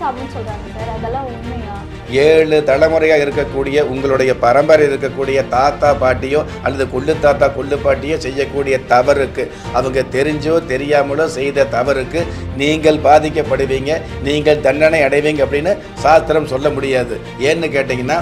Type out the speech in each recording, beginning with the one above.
சாபம்னு சொல்றாங்க சார் அதெல்லாம் உண்மையா ஏழு தலைமுறையாக இருக்கக்கூடிய உங்களுடைய பரம்பரை இருக்கக்கூடிய தாத்தா பாட்டியோ அல்லது கொள்ளு தாத்தா கொள்ளு பாட்டியோ செய்யக்கூடிய தவறுக்கு அவங்க தெரிஞ்சோ தெரியாமலோ செய்த தவறுக்கு நீங்கள் பாதிக்கப்படுவீங்க நீங்கள் தண்டனை அடைவீங்க அப்படின்னு சாஸ்திரம் சொல்ல முடியாது ஏன்னு கேட்டிங்கன்னா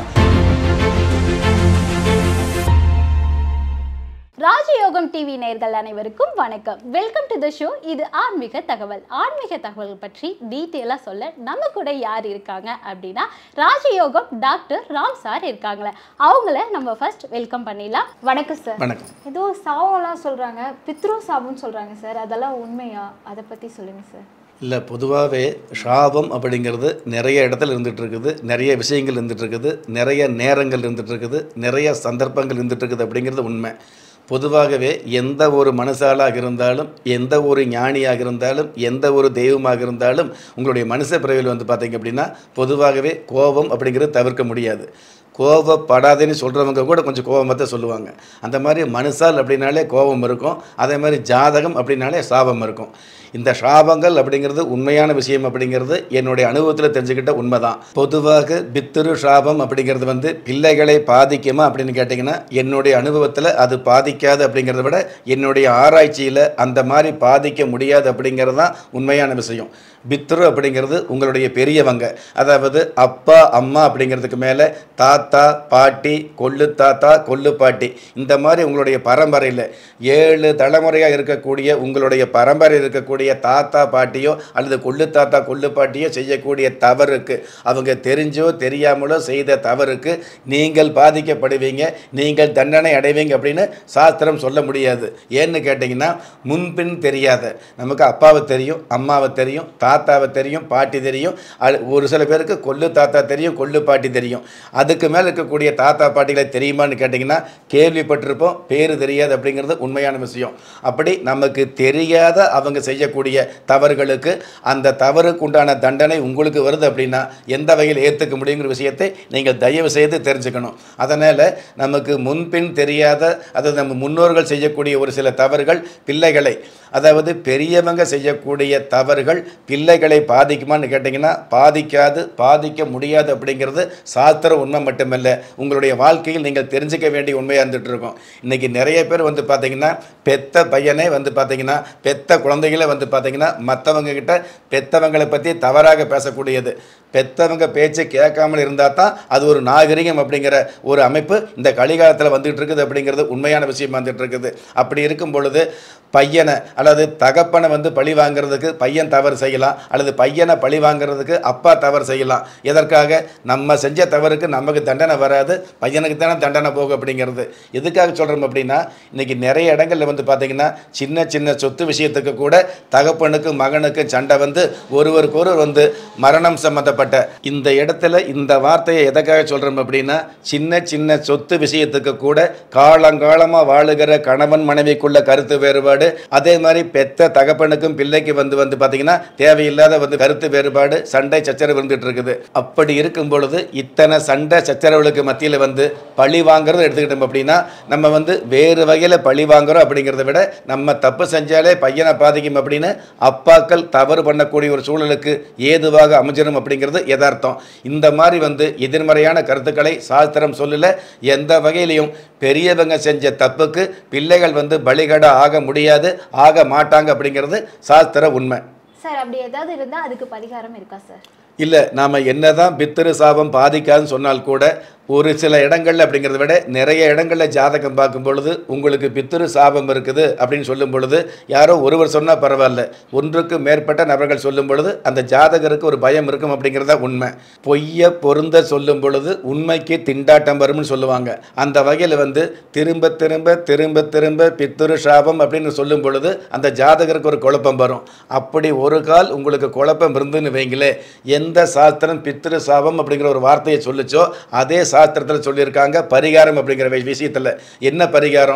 ராஜயோகம் டிவி நேயர்கள் அனைவருக்கும் வணக்கம் வெல்கம் டு த ஷோ இது ஆன்மீக தகவல் ஆன்மீக தகவல் பற்றி டீட்டெயிலாக சொல்ல நம்ம கூட யார் இருக்காங்க அப்படின்னா ராஜயோகம் டாக்டர் ராம் சார் இருக்காங்களே அவங்கள நம்ம ஃபர்ஸ்ட் வெல்கம் பண்ணிடலாம் வணக்கம் சார் வணக்கம் ஏதோ சாவம்லாம் சொல்றாங்க பித்ரு சாபம்னு சொல்றாங்க சார் அதெல்லாம் உண்மையா அதை பத்தி சொல்லுங்க சார் இல்லை பொதுவாகவே ஷாபம் அப்படிங்கிறது நிறைய இடத்துல இருந்துட்டு இருக்குது நிறைய விஷயங்கள் இருந்துட்டு இருக்குது நிறைய நேரங்கள் இருந்துட்டு இருக்குது நிறைய சந்தர்ப்பங்கள் இருந்துட்டு இருக்குது அப்படிங்கிறது உண்மை பொதுவாகவே எந்த ஒரு மனுஷாலாக இருந்தாலும் எந்த ஒரு ஞானியாக இருந்தாலும் எந்த ஒரு தெய்வமாக இருந்தாலும் உங்களுடைய மனுஷ பிறவியில் வந்து பார்த்தீங்க அப்படின்னா பொதுவாகவே கோபம் அப்படிங்கிறது தவிர்க்க முடியாது கோபப்படாதேன்னு சொல்கிறவங்க கூட கொஞ்சம் கோபமாக தான் சொல்லுவாங்க அந்த மாதிரி மனுஷால் அப்படின்னாலே கோபம் இருக்கும் அதே மாதிரி ஜாதகம் அப்படின்னாலே சாபம் இருக்கும் இந்த சாபங்கள் அப்படிங்கிறது உண்மையான விஷயம் அப்படிங்கிறது என்னுடைய அனுபவத்தில் தெரிஞ்சுக்கிட்ட உண்மைதான் பொதுவாக பித்திரு சாபம் அப்படிங்கிறது வந்து பிள்ளைகளை பாதிக்குமா அப்படின்னு கேட்டிங்கன்னா என்னுடைய அனுபவத்தில் அது பாதிக்காது அப்படிங்கிறத விட என்னுடைய ஆராய்ச்சியில் அந்த மாதிரி பாதிக்க முடியாது அப்படிங்கிறது தான் உண்மையான விஷயம் பித்ரு அப்படிங்கிறது உங்களுடைய பெரியவங்க அதாவது அப்பா அம்மா அப்படிங்கிறதுக்கு மேலே தாத்தா பாட்டி கொள்ளு தாத்தா கொள்ளு பாட்டி இந்த மாதிரி உங்களுடைய பரம்பரையில் ஏழு தலைமுறையாக இருக்கக்கூடிய உங்களுடைய பரம்பரை இருக்கக்கூடிய தாத்தா பாட்டியோ அல்லது கொள்ளு தாத்தா கொள்ளு பாட்டியோ செய்யக்கூடிய தவறுக்கு அவங்க தெரிஞ்சோ தெரியாமலோ செய்த தவறுக்கு நீங்கள் பாதிக்கப்படுவீங்க நீங்கள் தண்டனை அடைவீங்க அப்படின்னு சாஸ்திரம் சொல்ல முடியாது ஏன்னு கேட்டிங்கன்னா முன்பின் தெரியாத நமக்கு அப்பாவை தெரியும் அம்மாவை தெரியும் தாத்தாவை தெரியும் பாட்டி தெரியும் அது ஒரு சில பேருக்கு கொள்ளு தாத்தா தெரியும் கொள்ளு பாட்டி தெரியும் அதுக்கு மேலே இருக்கக்கூடிய தாத்தா பாட்டிகளை தெரியுமான்னு கேட்டிங்கன்னா கேள்விப்பட்டிருப்போம் பேர் தெரியாது அப்படிங்கிறது உண்மையான விஷயம் அப்படி நமக்கு தெரியாத அவங்க செய்யக்கூடிய தவறுகளுக்கு அந்த தவறுக்கு உண்டான தண்டனை உங்களுக்கு வருது அப்படின்னா எந்த வகையில் ஏற்றுக்க முடியுங்கிற விஷயத்தை நீங்கள் தயவு செய்து தெரிஞ்சுக்கணும் அதனால் நமக்கு முன்பின் தெரியாத அதாவது நம்ம முன்னோர்கள் செய்யக்கூடிய ஒரு சில தவறுகள் பிள்ளைகளை அதாவது பெரியவங்க செய்யக்கூடிய தவறுகள் பிள்ளைகளை பாதிக்குமான்னு கேட்டிங்கன்னா பாதிக்காது பாதிக்க முடியாது அப்படிங்கிறது சாஸ்திர உண்மை மட்டுமல்ல உங்களுடைய வாழ்க்கையில் நீங்கள் தெரிஞ்சுக்க வேண்டிய உண்மையாக இருந்துட்டு இருக்கோம் இன்றைக்கி நிறைய பேர் வந்து பார்த்தீங்கன்னா பெத்த பையனே வந்து பார்த்தீங்கன்னா பெத்த குழந்தைகளே வந்து பார்த்தீங்கன்னா மற்றவங்க கிட்ட பெத்தவங்களை பற்றி தவறாக பேசக்கூடியது பெத்தவங்க பேச்சு கேட்காமல் இருந்தால் தான் அது ஒரு நாகரிகம் அப்படிங்கிற ஒரு அமைப்பு இந்த கலிகாலத்தில் வந்துட்டு இருக்குது அப்படிங்கிறது உண்மையான விஷயம் வந்துட்டு இருக்குது அப்படி இருக்கும் பொழுது பையனை அல்லது தகப்பனை வந்து பழி வாங்குறதுக்கு பையன் தவறு செய்யலாம் அல்லது பையனை பழி வாங்குறதுக்கு அப்பா தவறு செய்யலாம் எதற்காக நம்ம செஞ்ச தவறுக்கு நமக்கு தண்டனை வராது பையனுக்கு தானே தண்டனை போகும் அப்படிங்கிறது எதுக்காக சொல்கிறோம் அப்படின்னா இன்றைக்கி நிறைய இடங்களில் வந்து பார்த்திங்கன்னா சின்ன சின்ன சொத்து விஷயத்துக்கு கூட தகப்பனுக்கு மகனுக்கு சண்டை வந்து ஒருவருக்கு ஒருவர் வந்து மரணம் சம்மந்தப்பட்ட இந்த இடத்துல இந்த வார்த்தையை எதற்காக சொல்கிறோம் அப்படின்னா சின்ன சின்ன சொத்து விஷயத்துக்கு கூட காலங்காலமாக வாழுகிற கணவன் மனைவிக்குள்ள கருத்து வேறுபாடு அதே மாதிரி பெத்த தகப்பனுக்கும் பிள்ளைக்கு வந்து வந்து பார்த்தீங்கன்னா தேவையில்லாத வந்து கருத்து வேறுபாடு சண்டை சச்சரவு இருந்துட்டு இருக்குது அப்படி இருக்கும் பொழுது இத்தனை சண்டை சச்சரவுகளுக்கு மத்தியில் வந்து பழி வாங்குறத எடுத்துக்கிட்டோம் அப்படின்னா நம்ம வந்து வேறு வகையில் பழி வாங்குறோம் அப்படிங்கிறத விட நம்ம தப்பு செஞ்சாலே பையனை பாதிக்கும் அப்படின்னு அப்பாக்கள் தவறு பண்ணக்கூடிய ஒரு சூழலுக்கு ஏதுவாக அமைஞ்சிடும் அப்படிங்கிறது யதார்த்தம் இந்த மாதிரி வந்து எதிர்மறையான கருத்துக்களை சாஸ்திரம் சொல்லல எந்த வகையிலையும் பெரியவங்க செஞ்ச தப்புக்கு பிள்ளைகள் வந்து பலிகடா ஆக முடியாது ஆக மாட்டாங்க அப்படிங்கிறது சாஸ்திர உண்மை சார் அப்படி ஏதாவது இருந்தா அதுக்கு பரிகாரம் இருக்கா சார் இல்லை நாம் என்னதான் பித்திரு சாபம் பாதிக்காதுன்னு சொன்னால் கூட ஒரு சில இடங்கள்ல அப்படிங்கிறத விட நிறைய இடங்களில் ஜாதகம் பார்க்கும் பொழுது உங்களுக்கு பித்திரு சாபம் இருக்குது அப்படின்னு சொல்லும் பொழுது யாரோ ஒருவர் சொன்னால் பரவாயில்ல ஒன்றுக்கு மேற்பட்ட நபர்கள் சொல்லும் பொழுது அந்த ஜாதகருக்கு ஒரு பயம் இருக்கும் அப்படிங்கிறத உண்மை பொய்யை பொருந்த சொல்லும் பொழுது உண்மைக்கு திண்டாட்டம் வரும்னு சொல்லுவாங்க அந்த வகையில் வந்து திரும்ப திரும்ப திரும்ப திரும்ப பித்திரு சாபம் அப்படின்னு சொல்லும் பொழுது அந்த ஜாதகருக்கு ஒரு குழப்பம் வரும் அப்படி ஒரு கால் உங்களுக்கு குழப்பம் இருந்துன்னு வைங்களே எந்த சாஸ்திரம் பித்திரு சாபம் அப்படிங்கிற ஒரு வார்த்தையை சொல்லுச்சோ அதே சாஸ்திரத்தில் சொல்லியிருக்காங்க பரிகாரம் அப்படிங்கிற விஷயத்தில் என்ன பரிகாரம்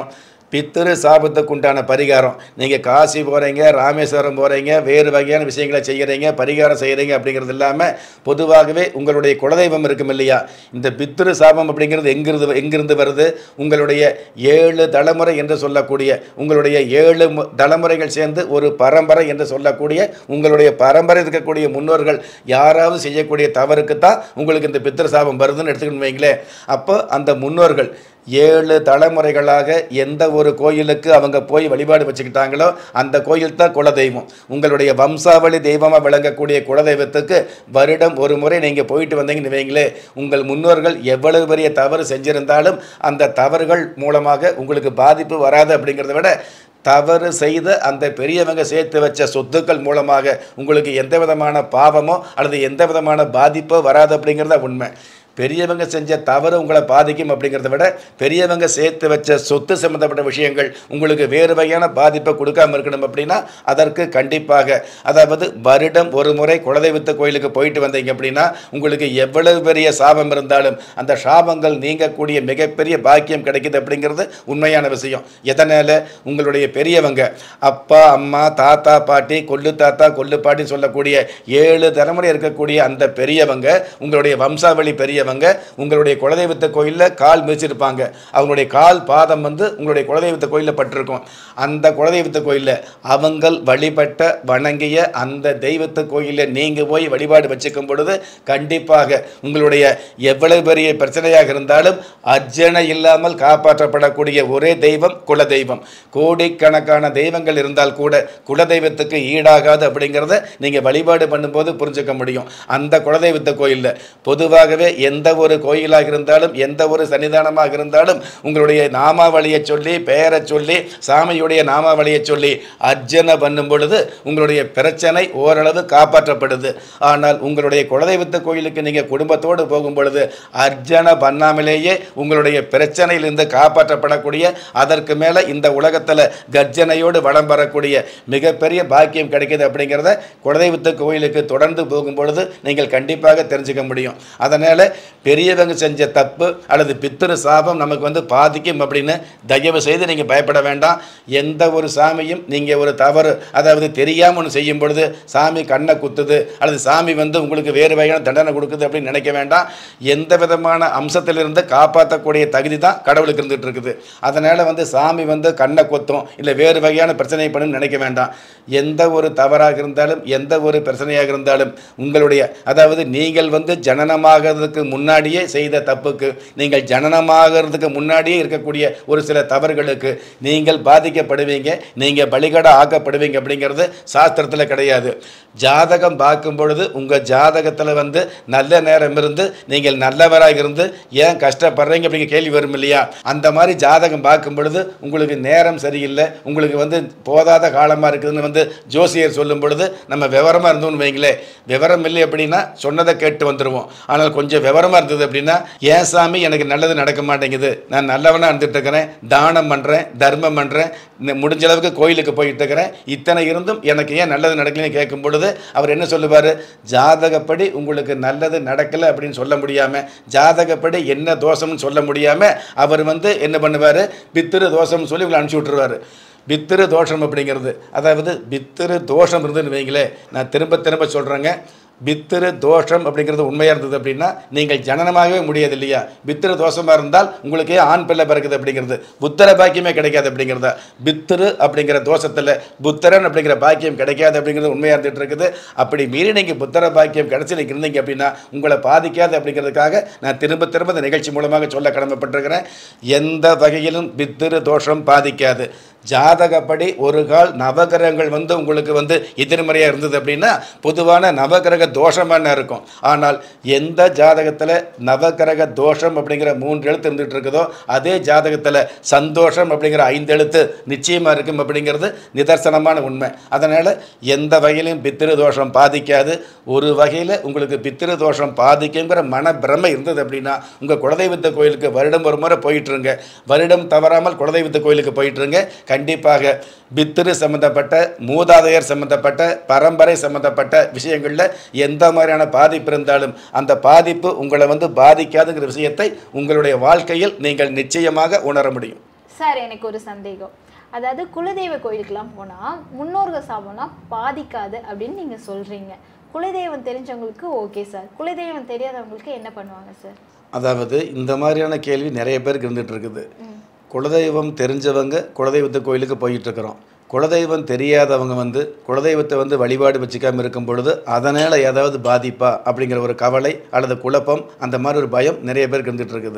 பித்திரு சாபத்துக்கு உண்டான பரிகாரம் நீங்கள் காசி போகிறீங்க ராமேஸ்வரம் போகிறீங்க வேறு வகையான விஷயங்களை செய்கிறீங்க பரிகாரம் செய்கிறீங்க அப்படிங்கிறது இல்லாமல் பொதுவாகவே உங்களுடைய குலதெய்வம் இருக்கும் இல்லையா இந்த பித்திரு சாபம் அப்படிங்கிறது எங்கிருந்து எங்கிருந்து வருது உங்களுடைய ஏழு தலைமுறை என்று சொல்லக்கூடிய உங்களுடைய ஏழு மு- தலைமுறைகள் சேர்ந்து ஒரு பரம்பரை என்று சொல்லக்கூடிய உங்களுடைய பரம்பரை இருக்கக்கூடிய முன்னோர்கள் யாராவது செய்யக்கூடிய தவறுக்கு தான் உங்களுக்கு இந்த பித்திரு சாபம் வருதுன்னு எடுத்துக்கணும் வைங்களேன் அப்போ அந்த முன்னோர்கள் ஏழு தலைமுறைகளாக எந்த ஒரு கோயிலுக்கு அவங்க போய் வழிபாடு வச்சுக்கிட்டாங்களோ அந்த கோயில் தான் குலதெய்வம் உங்களுடைய வம்சாவளி தெய்வமாக விளங்கக்கூடிய குலதெய்வத்துக்கு வருடம் ஒரு முறை நீங்கள் போயிட்டு வந்தீங்கன்னு வைங்களே உங்கள் முன்னோர்கள் எவ்வளவு பெரிய தவறு செஞ்சிருந்தாலும் அந்த தவறுகள் மூலமாக உங்களுக்கு பாதிப்பு வராது அப்படிங்கிறத விட தவறு செய்த அந்த பெரியவங்க சேர்த்து வச்ச சொத்துக்கள் மூலமாக உங்களுக்கு எந்த விதமான பாவமோ அல்லது எந்த விதமான பாதிப்போ வராது அப்படிங்கிறத உண்மை பெரியவங்க செஞ்ச தவறு உங்களை பாதிக்கும் அப்படிங்கிறத விட பெரியவங்க சேர்த்து வச்ச சொத்து சம்மந்தப்பட்ட விஷயங்கள் உங்களுக்கு வேறு வகையான பாதிப்பை கொடுக்காம இருக்கணும் அப்படின்னா அதற்கு கண்டிப்பாக அதாவது வருடம் ஒரு முறை குலதெய்வத்த கோயிலுக்கு போயிட்டு வந்தீங்க அப்படின்னா உங்களுக்கு எவ்வளவு பெரிய சாபம் இருந்தாலும் அந்த சாபங்கள் நீங்கக்கூடிய மிகப்பெரிய பாக்கியம் கிடைக்குது அப்படிங்கிறது உண்மையான விஷயம் எதனால் உங்களுடைய பெரியவங்க அப்பா அம்மா தாத்தா பாட்டி கொள்ளு தாத்தா கொள்ளு பாட்டி சொல்லக்கூடிய ஏழு தலைமுறை இருக்கக்கூடிய அந்த பெரியவங்க உங்களுடைய வம்சாவளி பெரியவங்க உங்களுடைய குலதெய்வத்த கோயிலில் கால் மிதிச்சிருப்பாங்க அவங்களுடைய கால் பாதம் வந்து உங்களுடைய குலதெய்வத்த கோயிலில் பட்டிருக்கும் அந்த குலதெய்வத்த கோயிலில் அவங்கள் வழிபட்ட வணங்கிய அந்த தெய்வத்த கோயிலில் நீங்கள் போய் வழிபாடு வச்சுக்கும் பொழுது கண்டிப்பாக உங்களுடைய எவ்வளவு பெரிய பிரச்சனையாக இருந்தாலும் அர்ஜனை இல்லாமல் காப்பாற்றப்படக்கூடிய ஒரே தெய்வம் குலதெய்வம் கோடிக்கணக்கான தெய்வங்கள் இருந்தால் கூட குலதெய்வத்துக்கு ஈடாகாது அப்படிங்கிறத நீங்கள் வழிபாடு பண்ணும்போது புரிஞ்சுக்க முடியும் அந்த குலதெய்வத்த கோயிலில் பொதுவாகவே எந்த ஒரு கோயிலாக இருந்தாலும் எந்த ஒரு சன்னிதானமாக இருந்தாலும் உங்களுடைய நாமாவளியை சொல்லி பெயரை சொல்லி சாமியுடைய நாமாவளியை சொல்லி அர்ச்சனை பண்ணும் பொழுது உங்களுடைய பிரச்சனை ஓரளவு காப்பாற்றப்படுது ஆனால் உங்களுடைய குலதெய்வத்த கோயிலுக்கு நீங்கள் குடும்பத்தோடு போகும் பொழுது அர்ச்சனை பண்ணாமலேயே உங்களுடைய பிரச்சனையிலிருந்து காப்பாற்றப்படக்கூடிய அதற்கு மேலே இந்த உலகத்தில் கர்ஜனையோடு வளம் வரக்கூடிய மிகப்பெரிய பாக்கியம் கிடைக்குது அப்படிங்கிறத குலதெய்வத்த கோயிலுக்கு தொடர்ந்து போகும் பொழுது நீங்கள் கண்டிப்பாக தெரிஞ்சுக்க முடியும் அதனால் பெரியவங்க செஞ்ச தப்பு அல்லது பித்திரு சாபம் நமக்கு வந்து பாதிக்கும் அப்படின்னு தயவு செய்து நீங்கள் பயப்பட வேண்டாம் எந்த ஒரு சாமியும் நீங்கள் ஒரு தவறு அதாவது தெரியாமல் ஒன்று செய்யும் பொழுது சாமி கண்ணை குத்துது அல்லது சாமி வந்து உங்களுக்கு வேறு வகையான தண்டனை கொடுக்குது அப்படின்னு நினைக்க வேண்டாம் எந்த விதமான அம்சத்திலிருந்து காப்பாற்றக்கூடிய தகுதி தான் கடவுளுக்கு இருந்துகிட்டு இருக்குது அதனால் வந்து சாமி வந்து கண்ணை கொத்தும் இல்லை வேறு வகையான பிரச்சனை பண்ணுன்னு நினைக்க வேண்டாம் எந்த ஒரு தவறாக இருந்தாலும் எந்த ஒரு பிரச்சனையாக இருந்தாலும் உங்களுடைய அதாவது நீங்கள் வந்து ஜனனமாகிறதுக்கு முன்னாடியே செய்த தப்புக்கு நீங்கள் ஜனனமாகிறதுக்கு முன்னாடியே இருக்கக்கூடிய ஒரு சில தவறுகளுக்கு நீங்கள் பாதிக்கப்படுவீங்க நீங்கள் பலிகடா ஆக்கப்படுவீங்க அப்படிங்கிறது சாஸ்திரத்தில் கிடையாது ஜாதகம் பார்க்கும் பொழுது உங்கள் ஜாதகத்தில் வந்து நல்ல நேரம் இருந்து நீங்கள் நல்லவராக இருந்து ஏன் கஷ்டப்படுறீங்க அப்படிங்கிற கேள்வி வரும் இல்லையா அந்த மாதிரி ஜாதகம் பார்க்கும் பொழுது உங்களுக்கு நேரம் சரியில்லை உங்களுக்கு வந்து போதாத காலமாக இருக்குதுன்னு வந்து ஜோசியர் சொல்லும் பொழுது நம்ம விவரமாக இருந்தோம்னு வைங்களேன் விவரம் இல்லை அப்படின்னா சொன்னதை கேட்டு வந்துடுவோம் ஆனால் கொஞ்சம் விவரமாக இருந்தது அப்படின்னா ஏன் சாமி எனக்கு நல்லது நடக்க மாட்டேங்குது நான் நல்லவனாக இருந்துட்டு இருக்கிறேன் தானம் பண்ணுறேன் தர்மம் பண்ணுறேன் முடிஞ்ச அளவுக்கு கோயிலுக்கு போயிட்டு இருக்கிறேன் இத்தனை இருந்தும் எனக்கு ஏன் நல்லது நடக்கலைன்னு கேட்கும் பொழுது அவர் என்ன சொல்லுவார் ஜாதகப்படி உங்களுக்கு நல்லது நடக்கலை அப்படின்னு சொல்ல முடியாமல் ஜாதகப்படி என்ன தோஷம்னு சொல்ல முடியாமல் அவர் வந்து என்ன பண்ணுவார் பித்திரு தோஷம்னு சொல்லி உங்களை அனுப்பிச்சி விட்ருவார் பித்திரு தோஷம் அப்படிங்கிறது அதாவது பித்திரு தோஷம் இருந்துன்னு வைங்களேன் நான் திரும்ப திரும்ப சொல்கிறேங்க பித்திரு தோஷம் அப்படிங்கிறது உண்மையாக இருந்தது அப்படின்னா நீங்கள் ஜனனமாகவே முடியாது இல்லையா பித்திரு தோஷமாக இருந்தால் உங்களுக்கே ஆண் பிள்ளை பிறக்குது அப்படிங்கிறது புத்தர பாக்கியமே கிடைக்காது அப்படிங்கிறதா பித்திரு அப்படிங்கிற தோஷத்தில் புத்தரன் அப்படிங்கிற பாக்கியம் கிடைக்காது அப்படிங்கிறது உண்மையாக இருந்துட்டு இருக்குது அப்படி மீறி நீங்கள் புத்தர பாக்கியம் கிடைச்சி நீங்கள் இருந்தீங்க அப்படின்னா உங்களை பாதிக்காது அப்படிங்கிறதுக்காக நான் திரும்ப திரும்ப இந்த நிகழ்ச்சி மூலமாக சொல்ல கடமைப்பட்டிருக்கிறேன் எந்த வகையிலும் பித்திரு தோஷம் பாதிக்காது ஜாதகப்படி ஒரு கால் நவகிரகங்கள் வந்து உங்களுக்கு வந்து எதிர்மறையாக இருந்தது அப்படின்னா பொதுவான நவகிரக தோஷமான இருக்கும் ஆனால் எந்த ஜாதகத்தில் நவகிரக தோஷம் அப்படிங்கிற மூன்று எழுத்து இருந்துகிட்டு இருக்குதோ அதே ஜாதகத்தில் சந்தோஷம் அப்படிங்கிற ஐந்து எழுத்து நிச்சயமாக இருக்கும் அப்படிங்கிறது நிதர்சனமான உண்மை அதனால் எந்த வகையிலும் பித்திரு தோஷம் பாதிக்காது ஒரு வகையில் உங்களுக்கு பித்திரு தோஷம் பாதிக்குங்கிற மன பிரமை இருந்தது அப்படின்னா உங்கள் குலதெய்வத்த கோயிலுக்கு வருடம் ஒரு முறை போயிட்டுருங்க வருடம் தவறாமல் குலதெய்வத்த கோயிலுக்கு போயிட்டுருங்க கண்டிப்பாக பித்திரு சம்மந்தப்பட்ட மூதாதையர் சம்மந்தப்பட்ட பரம்பரை சம்மந்தப்பட்ட விஷயங்களில் எந்த மாதிரியான பாதிப்பு இருந்தாலும் அந்த பாதிப்பு உங்களை வந்து பாதிக்காதுங்கிற விஷயத்தை உங்களுடைய வாழ்க்கையில் நீங்கள் நிச்சயமாக உணர முடியும் சார் எனக்கு ஒரு சந்தேகம் அதாவது குலதெய்வ கோயிலுக்கெல்லாம் போனால் முன்னோர்கள் சாபம்னா பாதிக்காது அப்படின்னு நீங்கள் சொல்கிறீங்க குலதெய்வம் தெரிஞ்சவங்களுக்கு ஓகே சார் குலதெய்வம் தெரியாதவங்களுக்கு என்ன பண்ணுவாங்க சார் அதாவது இந்த மாதிரியான கேள்வி நிறைய பேருக்கு இருந்துட்டு இருக்குது குலதெய்வம் தெரிஞ்சவங்க குலதெய்வத்து கோயிலுக்கு போயிட்டு இருக்கிறோம் குலதெய்வம் தெரியாதவங்க வந்து குலதெய்வத்தை வந்து வழிபாடு வச்சுக்காம இருக்கும் பொழுது அதனால் ஏதாவது பாதிப்பா அப்படிங்கிற ஒரு கவலை அல்லது குழப்பம் அந்த மாதிரி ஒரு பயம் நிறைய பேருக்கு இருந்துட்டு இருக்குது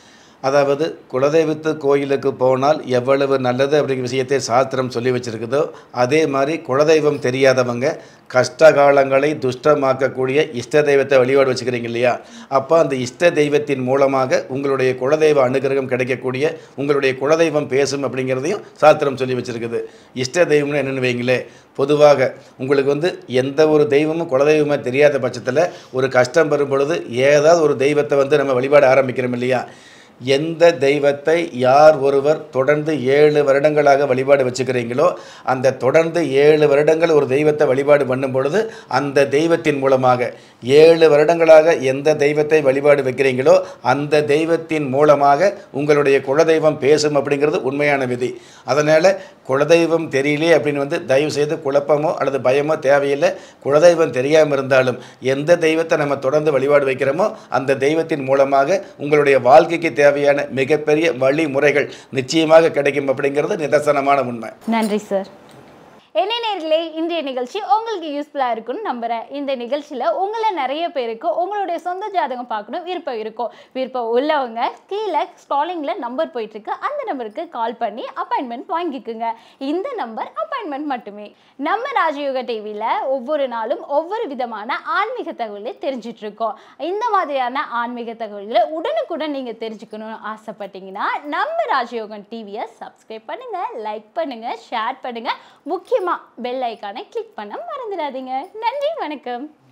அதாவது குலதெய்வத்து கோயிலுக்கு போனால் எவ்வளவு நல்லது அப்படிங்கிற விஷயத்தை சாஸ்திரம் சொல்லி வச்சிருக்குதோ அதே மாதிரி குலதெய்வம் தெரியாதவங்க கஷ்ட காலங்களை துஷ்டமாக்கக்கூடிய இஷ்ட தெய்வத்தை வழிபாடு வச்சுக்கிறீங்க இல்லையா அப்போ அந்த இஷ்ட தெய்வத்தின் மூலமாக உங்களுடைய குலதெய்வ அனுகிரகம் கிடைக்கக்கூடிய உங்களுடைய குலதெய்வம் பேசும் அப்படிங்கிறதையும் சாஸ்திரம் சொல்லி வச்சிருக்குது இஷ்ட தெய்வம்னு என்னென்னு வைங்களே பொதுவாக உங்களுக்கு வந்து எந்த ஒரு தெய்வமும் குலதெய்வமாக தெரியாத பட்சத்தில் ஒரு கஷ்டம் வரும் பொழுது ஏதாவது ஒரு தெய்வத்தை வந்து நம்ம வழிபாட ஆரம்பிக்கிறோம் இல்லையா எந்த தெய்வத்தை யார் ஒருவர் தொடர்ந்து ஏழு வருடங்களாக வழிபாடு வச்சுக்கிறீங்களோ அந்த தொடர்ந்து ஏழு வருடங்கள் ஒரு தெய்வத்தை வழிபாடு பண்ணும் பொழுது அந்த தெய்வத்தின் மூலமாக ஏழு வருடங்களாக எந்த தெய்வத்தை வழிபாடு வைக்கிறீங்களோ அந்த தெய்வத்தின் மூலமாக உங்களுடைய குலதெய்வம் பேசும் அப்படிங்கிறது உண்மையான விதி அதனால் குலதெய்வம் தெரியலையே அப்படின்னு வந்து தயவு செய்து குழப்பமோ அல்லது பயமோ தேவையில்லை குலதெய்வம் தெரியாமல் இருந்தாலும் எந்த தெய்வத்தை நம்ம தொடர்ந்து வழிபாடு வைக்கிறோமோ அந்த தெய்வத்தின் மூலமாக உங்களுடைய வாழ்க்கைக்கு தேவையான மிகப்பெரிய வழிமுறைகள் நிச்சயமாக கிடைக்கும் அப்படிங்கிறது நிதர்சனமான உண்மை நன்றி சார் என்ன நேர்களே இன்றைய நிகழ்ச்சி உங்களுக்கு யூஸ்ஃபுல்லாக இருக்கும்னு நம்புகிறேன் இந்த நிகழ்ச்சியில் உங்களை நிறைய பேருக்கு உங்களுடைய சொந்த ஜாதகம் பார்க்கணும் விருப்பம் இருக்கும் விருப்பம் உள்ளவங்க கீழே ஸ்க்ராலிங்கில் நம்பர் போயிட்டுருக்கு அந்த நம்பருக்கு கால் பண்ணி அப்பாயின்மெண்ட் வாங்கிக்குங்க இந்த நம்பர் அப்பாயின்மெண்ட் மட்டுமே நம்ம ராஜயோக டிவியில் ஒவ்வொரு நாளும் ஒவ்வொரு விதமான ஆன்மீக தகவலை தெரிஞ்சிட்டு இருக்கோம் இந்த மாதிரியான ஆன்மீக தகவல்களை உடனுக்குடன் நீங்கள் தெரிஞ்சுக்கணும்னு ஆசைப்பட்டீங்கன்னா நம்ம ராஜயோகம் டிவியை சப்ஸ்கிரைப் பண்ணுங்கள் லைக் பண்ணுங்கள் ஷேர் பண்ணுங்கள் முக்கியமாக பெல் ஐக்கானை கிளிக் பண்ண மறந்துடாதீங்க நன்றி வணக்கம்